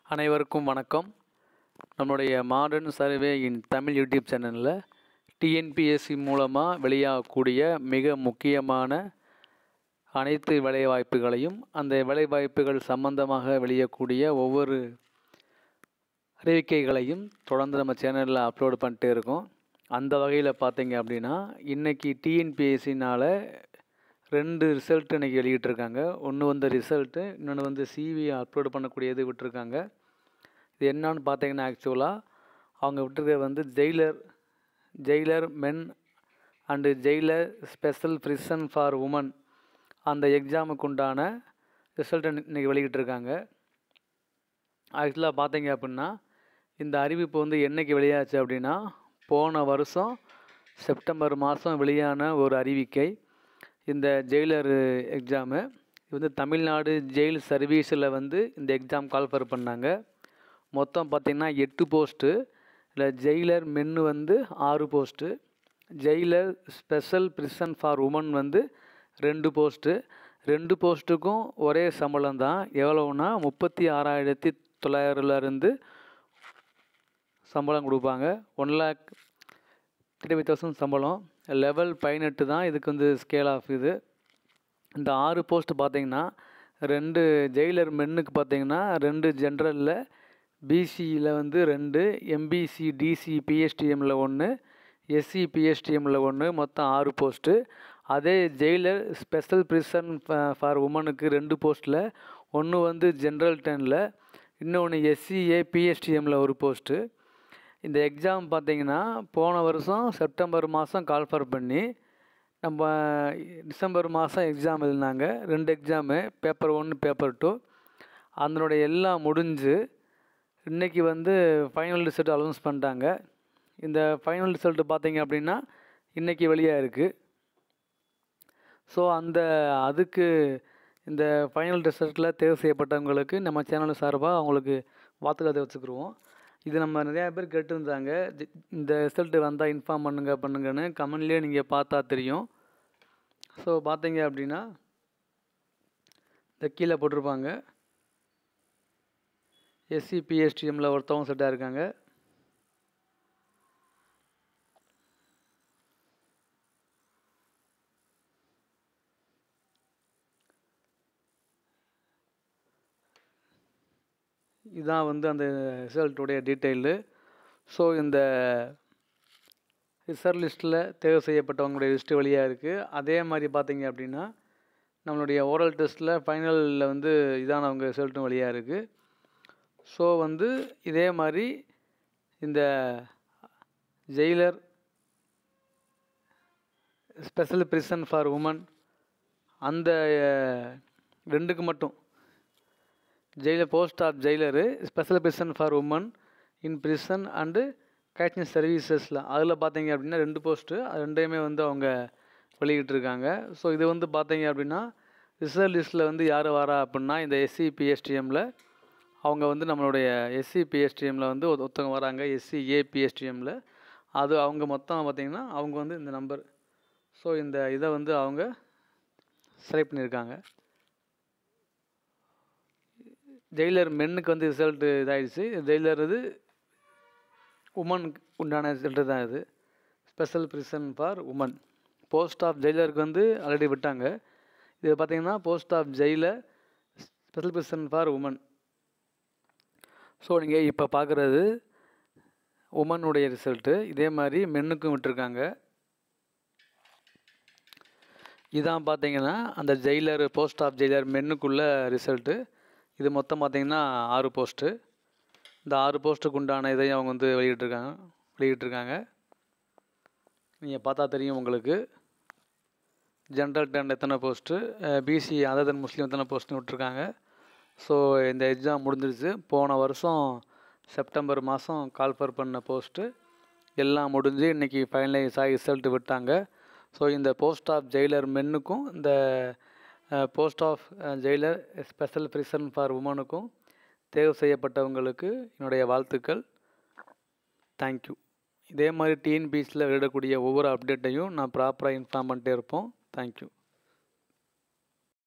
அனைவருக்கும் வணக்கம் நம்மளுடைய modern survey in Tamil YouTube சேனலில் டிஎன்பிஎஸ்சி மூலமாக வெளியாகக்கூடிய மிக முக்கியமான அனைத்து வேலைவாய்ப்புகளையும் அந்த வேலைவாய்ப்புகள் சம்பந்தமாக வெளியக்கூடிய ஒவ்வொரு அறிவிக்கைகளையும் தொடர்ந்து நம்ம சேனலில் அப்லோட் பண்ணிட்டே இருக்கோம் அந்த வகையில் பார்த்தீங்க அப்படின்னா இன்றைக்கி டிஎன்பிஎஸ்சினால் ரெண்டு ரிசல்ட் இன்றைக்கி வெளியிட்டிருக்காங்க ஒன்று வந்து ரிசல்ட்டு இன்னொன்று வந்து சிவி அப்லோட் பண்ணக்கூடியது விட்டுருக்காங்க இது என்னன்னு பார்த்தீங்கன்னா ஆக்சுவலாக அவங்க விட்டுருக்க வந்து jailer jailer men and jailer special prison for women அந்த எக்ஸாமுக்கு உண்டான ரிசல்ட் இன்றைக்கி வெளியிட்டிருக்காங்க ஆக்சுவலாக பார்த்தீங்க அப்படின்னா இந்த அறிவிப்பு வந்து என்றைக்கு வெளியாச்சு அப்படின்னா போன வருஷம் செப்டம்பர் மாதம் வெளியான ஒரு அறிவிக்கை இந்த ஜெயிலர் எக்ஸாமு இது வந்து தமிழ்நாடு ஜெயில் சர்வீஸில் வந்து இந்த எக்ஸாம் கால்ஃபர் பண்ணாங்க மொத்தம் பார்த்திங்கன்னா எட்டு போஸ்ட்டு இல்லை ஜெயிலர் மென்னு வந்து ஆறு post jailer special prison for women வந்து ரெண்டு போஸ்ட்டு ரெண்டு போஸ்ட்டுக்கும் ஒரே சம்பளம் தான் எவ்வளோன்னா முப்பத்தி ஆறாயிரத்தி தொள்ளாயிரம்லேருந்து சம்பளம் கொடுப்பாங்க one lakh thirty five thousand சம்பளம் லெவல் பதினெட்டு தான் இதுக்கு வந்து ஸ்கேல் ஆஃப் இது இந்த ஆறு போஸ்ட் பார்த்தீங்கன்னா ரெண்டு ஜெயிலர் மென்னுக்கு பார்த்தீங்கன்னா ரெண்டு ஜென்ரலில் பிசியில் வந்து ரெண்டு எம்பிசி டிசி பிஎஸ்டிஎம்மில் ஒன்று எஸ்சி பிஎஸ்டிஎம்மில் ஒன்று மொத்தம் ஆறு போஸ்ட்டு அதே ஜெயிலர் ஸ்பெஷல் ப்ரிசன் ஃபார் உமனுக்கு ரெண்டு போஸ்ட்டில் ஒன்று வந்து ஜென்ரல் டெனில் இன்னொன்று எஸ்சிஏ பிஎஸ்டிஎம்மில் ஒரு போஸ்ட்டு இந்த எக்ஸாம் பார்த்தீங்கன்னா போன வருஷம் செப்டம்பர் மாதம் கால்ஃபர் பண்ணி நம்ம டிசம்பர் மாதம் எக்ஸாம் எழுதினாங்க ரெண்டு எக்ஸாமு பேப்பர் ஒன்று பேப்பர் டூ அதனுடைய எல்லாம் முடிஞ்சு இன்றைக்கி வந்து ஃபைனல் ரிசல்ட் அனௌன்ஸ் பண்ணிட்டாங்க இந்த ஃபைனல் ரிசல்ட்டு பார்த்தீங்க அப்படின்னா இன்றைக்கி வெளியாக இருக்குது ஸோ அந்த அதுக்கு இந்த ஃபைனல் ரிசல்ட்டில் தேர்வு செய்யப்பட்டவங்களுக்கு நம்ம சேனல் சார்பாக அவங்களுக்கு வாழ்த்துக்களை தெரிவிச்சுக்கிருவோம் இது நம்ம நிறையா பேர் கேட்டிருந்தாங்க இந்த ரிசல்ட்டு வந்தால் இன்ஃபார்ம் பண்ணுங்க பண்ணுங்கன்னு கமெண்ட்லேயே நீங்கள் பார்த்தா தெரியும் ஸோ பார்த்தீங்க அப்படின்னா இந்த கீழே போட்டிருப்பாங்க எஸ்சி பிஎஸ்டிஎம்மில் ஒருத்தவங்க செட்டாக இருக்காங்க இதுதான் வந்து அந்த ரிசல்ட்டுடைய டீட்டெயிலு ஸோ இந்த ரிசல்ட் லிஸ்ட்டில் தேர்வு செய்யப்பட்டவங்களுடைய லிஸ்ட்டு வழியாக இருக்குது அதே மாதிரி பார்த்தீங்க அப்படின்னா நம்மளுடைய ஓரல் டெஸ்ட்டில் ஃபைனலில் வந்து இதானவங்க ரிசல்ட்டும் வழியாக இருக்குது ஸோ வந்து இதே மாதிரி இந்த jailer special prison for women அந்த ரெண்டுக்கு மட்டும் jailer post of jailer special prison for women in prison and catching சர்வீசஸில் அதில் பார்த்தீங்க அப்படின்னா ரெண்டு போஸ்ட்டு அது ரெண்டையுமே வந்து அவங்க வெளியிட்டிருக்காங்க ஸோ இது வந்து பார்த்தீங்க அப்படின்னா ரிசல்ட் லிஸ்ட்டில் வந்து யார் வரா அப்படின்னா இந்த எஸ்சி பிஎஸ்டிஎம்மில் அவங்க வந்து நம்மளுடைய எஸ்சி பிஎஸ்டிஎம்மில் வந்து ஒருத்தவங்க வராங்க எஸ்சி ஏபிஎஸ்டிஎம்மில் அது அவங்க மொத்தம் பார்த்திங்கன்னா அவங்க வந்து இந்த நம்பர் ஸோ இந்த இதை வந்து அவங்க செலக்ட் பண்ணியிருக்காங்க ஜெயிலர் மென்னுக்கு வந்து ரிசல்ட்டு இதாகிடுச்சு ஜெயிலர் இது உமனுக்கு உண்டான ரிசல்ட்டு தான் இது special prison for women post of ஜெயிலருக்கு வந்து ஆல்ரெடி விட்டாங்க இது பார்த்திங்கன்னா post of jailer special prison for women so நீங்கள் இப்போ பார்க்குறது உமனுடைய ரிசல்ட்டு இதே மாதிரி மென்னுக்கும் விட்டுருக்காங்க இதான் பார்த்தீங்கன்னா அந்த ஜெயிலர் போஸ்ட் ஆஃப் ஜெயிலர் மென்னுக்குள்ள ரிசல்ட்டு இது மொத்தம் பார்த்திங்கன்னா ஆறு போஸ்ட்டு இந்த ஆறு போஸ்ட்டுக்கு உண்டான இதையும் அவங்க வந்து வெளியிட்ருக்காங்க வெளியிட்ருக்காங்க நீங்கள் பார்த்தா தெரியும் உங்களுக்கு ஜென்ரல் டென் எத்தனை post BC other then Muslim எத்தனை போஸ்ட்னு விட்ருக்காங்க ஸோ இந்த எக்ஸாம் முடிஞ்சிருச்சு போன வருஷம் செப்டம்பர் மாதம் கால்ஃபர் பண்ண போஸ்ட்டு எல்லாம் முடிஞ்சு இன்றைக்கி ஃபைனலைஸ் ஆகி ரிசல்ட்டு விட்டாங்க ஸோ இந்த போஸ்ட் ஆஃப் ஜெயிலர் மென்னுக்கும் இந்த post of jailer special prison for உமனுக்கும் தேர்வு செய்யப்பட்டவங்களுக்கு என்னுடைய வாழ்த்துக்கள் தேங்க்யூ இதே மாதிரி டிஎன்பிஎஸ்சியில் எழுதக்கூடிய ஒவ்வொரு அப்டேட்டையும் நான் ப்ராப்பராக இன்ஃபார்ம் பண்ணிட்டே இருப்போம் தேங்க்யூ